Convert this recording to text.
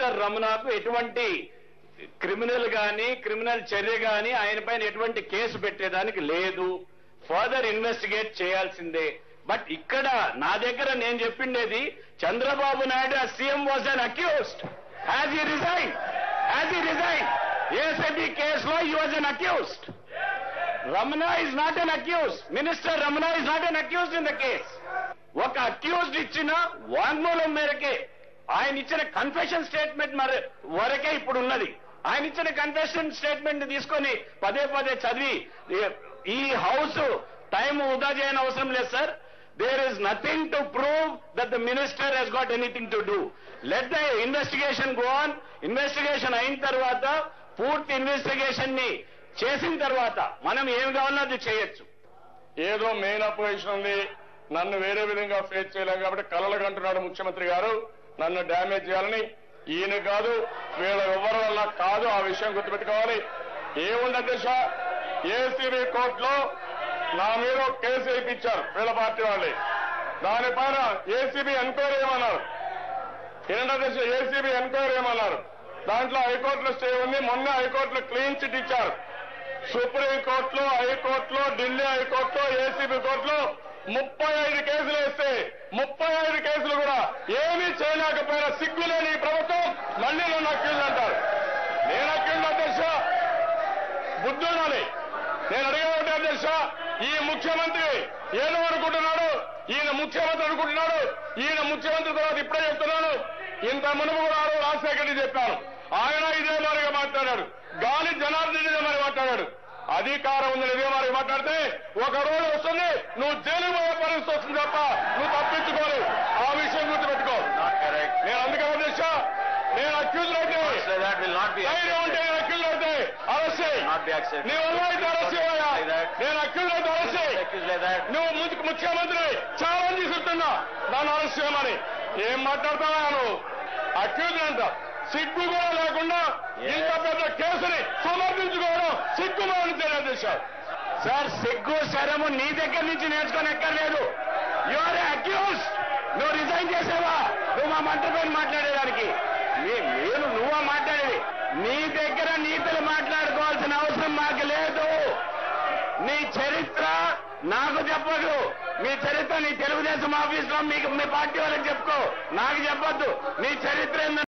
minister రమణకు ఎటువంటి criminal గాని criminal చర్య గాని ఆయన పైన ఎటువంటి కేసు పెట్టేదానికి లేదు ఫర్దర్ ఇన్వెస్టిగేట్ చేయాల్సిందే బట్ ఇక్కడ నా దగ్గర నేను చెప్పిండేది Chandrababu Naidu CM was an accused has he resign has he resign ACB కేసులో he was an accused Ramana is not an accuse minister Ramana is not an accused in the case ఒక అక్యూజ్డ్ ఇచ్చిన వాంగ్మూలం మేరకే ఆయన ఇచ్చిన కన్ఫెషన్ స్టేట్మెంట్ మరి వరకే ఇప్పుడు ఉన్నది ఆయన ఇచ్చిన కన్ఫెషన్ స్టేట్మెంట్ తీసుకొని పదే పదే చదివి ఈ హౌస్ టైం వృధా చేయని అవసరం లేదు sir there is nothing to prove that the minister he's got anything to do let the investigation go on investigation అయిన తర్వాత పూర్తి ఇన్వెస్టిగేషన్ ని చేసిన తర్వాత మనం ఏం కావాలో అది చేయొచ్చు ఏదో మెయిన్ అపోజిషన్ ఉంది నన్ను వేరే విధంగా ఫేస్ చేయలేం కాబట్టి కలలు అంటున్నాడు ముఖ్యమంత్రి గారు నన్ను డ్యామేజ్ చేయాలని ఈయన కాదు వీళ్ళ ఎవరి వల్ల కాదు ఆ విషయం గుర్తుపెట్టుకోవాలి ఏముంది అధ్యక్ష ఏసీబీ కోర్టులో నా మీద ఒక కేసు వేయించారు వీళ్ళ పార్టీ వాళ్ళే దానిపైన ఏసీబీ ఎంక్వైరీ ఏమన్నారు ఏంటంటే అధ్యక్ష ఏసీబీ ఎంక్వైరీ ఏమన్నారు దాంట్లో హైకోర్టులో స్టే ఉంది మొన్న హైకోర్టులో క్లీన్ చిట్ ఇచ్చారు సుప్రీం కోర్టులో హైకోర్టులో ఢిల్లీ హైకోర్టులో ఏసీబీ కోర్టులో ముప్పై ఐదు కేసులు వేస్తే ముప్పై ఐదు కేసులు కూడా ఏమీ చేయలేకపోయినా సిగ్గులేని ఈ ప్రభుత్వం మళ్ళీ నన్ను అక్యూజ్ అంటారు నేను అక్యూజ్ అధ్యక్ష బుద్ధి ఉండాలి నేను అడిగేది అధ్యక్ష ఈ ముఖ్యమంత్రి ఏదో అనుకుంటున్నాడు ఈయన ముఖ్యమంత్రి అనుకుంటున్నాడు ఈయన ముఖ్యమంత్రి తర్వాత ఇప్పుడే చెప్తున్నాను ఇంత మునుపు కూడా ఆ రోజు రాజశేఖర రెడ్డి చెప్పాను ఆయన ఇదే మారిగా మాట్లాడాడు గాలి జనార్దన్ ఇదే మరి మాట్లాడాడు అధికారం ఉందని ఇదే మరి మాట్లాడితే ఒక రోజు వస్తుంది నువ్వు జైలు పోయే పరిస్థితి వస్తుంది తప్ప నువ్వు తప్పించుకోవాలి ఆ విషయం గుర్తుపెట్టుకో నాట్ కరెక్ట్ నేను అందుకే అధ్యక్ష నేను అక్యూజ్ అయితే దట్ విల్ నాట్ బి ధైర్యం ఉంటే నేను అక్యూజ్ అయితే అరెస్ట్ చేయి నాట్ బి యాక్సెప్ట్ నీ వల్ల అయితే అరెస్ట్ చేయవయ్యా నేను అక్యూజ్ అయితే అరెస్ట్ చేయి నువ్వు ముందుకు ముఖ్యమంత్రి ఛాలెంజ్ తీసుకుంటున్నా నన్ను అరెస్ట్ చేయమని ఏం మాట్లాడతావా నువ్వు అక్యూజ్ అంట సిగ్గు కూడా లేకుండా ఇంత పెద్ద కేసుని సమర్థించుకోవడం సిగ్గు మాని తెలియజేశారు సార్ సిగ్గు శరము నీ దగ్గర నుంచి నేర్చుకొని ఎక్కర్లేదు యు ఆర్ అక్యూజ్ నువ్వు రిజైన్ చేసావా నువ్వు మా మంత్రి పైన మాట్లాడేదానికి నీ- నేను నువ్వా మాట్లాడేది నీ దగ్గర నీతులు మాట్లాడుకోవాల్సిన అవసరం మాకు లేదు నీ చరిత్ర నాకు చెప్పదు మీ చరిత్ర నీ తెలుగుదేశం ఆఫీస్ లో మీకు మీ పార్టీ వాళ్ళకి చెప్పుకో నాకు చెప్పొద్దు నీ చరిత్ర ఏందో